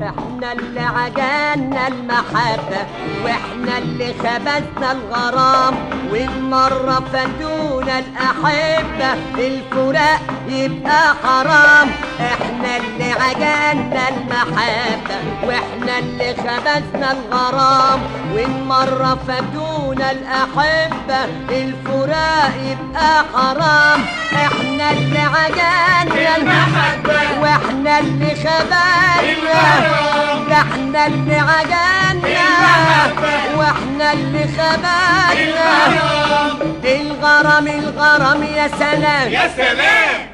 احنا اللي عجلنا المحبة واحنا اللي خبزنا الغرام والمرة فاتونا الأحبة الفراق يبقى حرام احنا اللي عجلنا المحبة واحنا اللي خبزنا الغرام والمرة فاتونا الأحبة الفراق يبقى حرام احنا اللي عجلنا المحبة واحنا اللي خبزنا الغرام. ده احنا اللي عجلنا المحبة. واحنا اللي خبزنا الغرام الغرام الغرام يا سلام يا سلام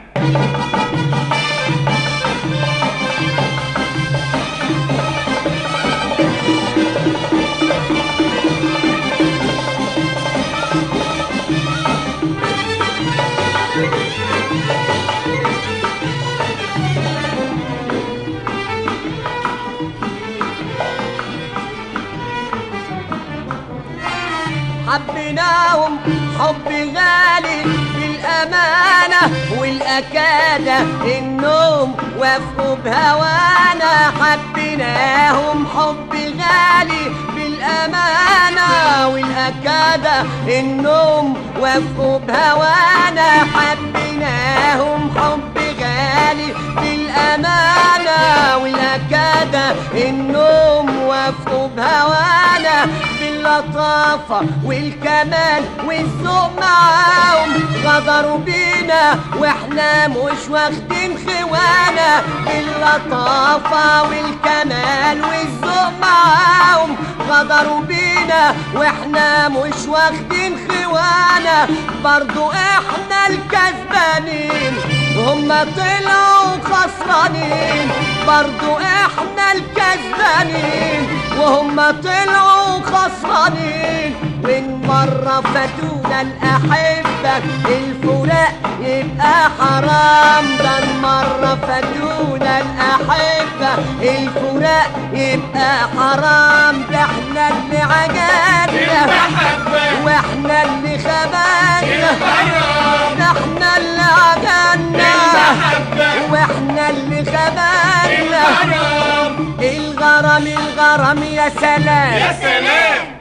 حبيناهم حب غالي بالأمانة والأكادة إنهم وافقوا بهوانا حبيناهم حب غالي بالأمانة والأكادة إنهم وافقوا بهوانا حبيناهم حب غالي بالأمانة والأكادة إنهم وافقوا بهوانا باللطافة والكمال والذوق معاهم غدروا بينا واحنا مش واخدين خوانا باللطافة والكمال والذوق معاهم غدروا بينا واحنا مش واخدين خوانا برضو احنا الكسبانين هما طلعوا خسرانين برضو احنا الكسبانين وهم طلعوا خسرانين من مرة فاتونا الأحبة الفراق يبقى حرام ده المرة فاتونا الأحبة الفراق يبقى حرام ده احنا اللي عجلنا المحبة واحنا اللي خبزنا الغرام ده احنا اللي عجلنا المحبة واحنا اللي خبزنا الغرام الغرام الغرام يا سلام يا سلام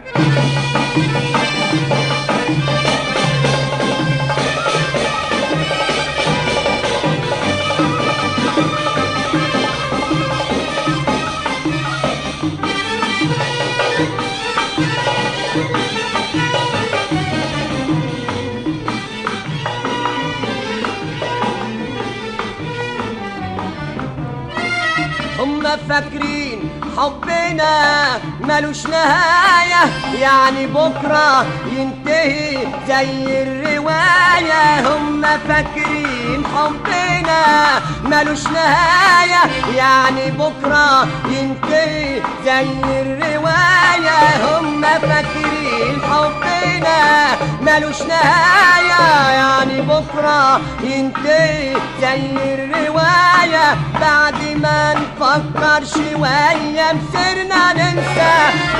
هم فاكرين حبنا ملوش نهاية يعني بكرة ينتهي زي الرواية هم فاكرين حبنا ملوش نهاية يعني بكرة ينتهي زي الرواية هم فاكرين حبنا ملوش نهاية يعني بكرة ينتهي زي الرواية بعد ما نفكر شوية مسرنا ننسى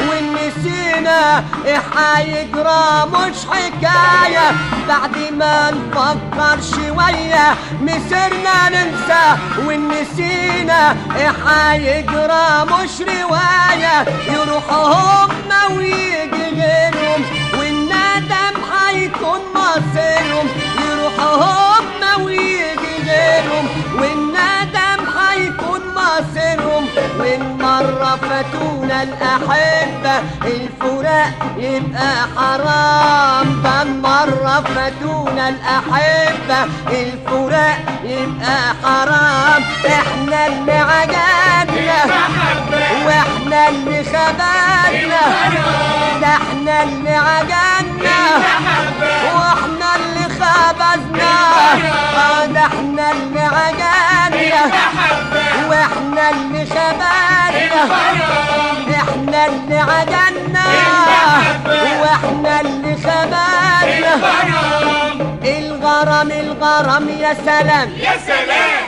ونسينا ايه هيجرى مش حكاية بعد ما نفكر شوية مسرنا ننسى ونسينا ايه هيجرى مش رواية يروحوا هما ويجي غيرهم والندم هيكون مصيرهم يروحوا هما ويجي غيرهم والندم هيكون مصيرهم من مرة فاتونا الأحبة الفراق يبقى حرام ده مرة فاتونا الأحبة الفراق يبقى حرام احنا اللي عجلنا المحبة واحنا اللي خبزنا ده احنا اللي عجلنا المحبة واحنا اللي خبزنا اه ده احنا اللي عجلنا المحبة واحنا اللي خبزنا الغرام احنا اللي عجلنا واحنا اللي خبزنا الغرام الغرام الغرام يا سلام يا سلام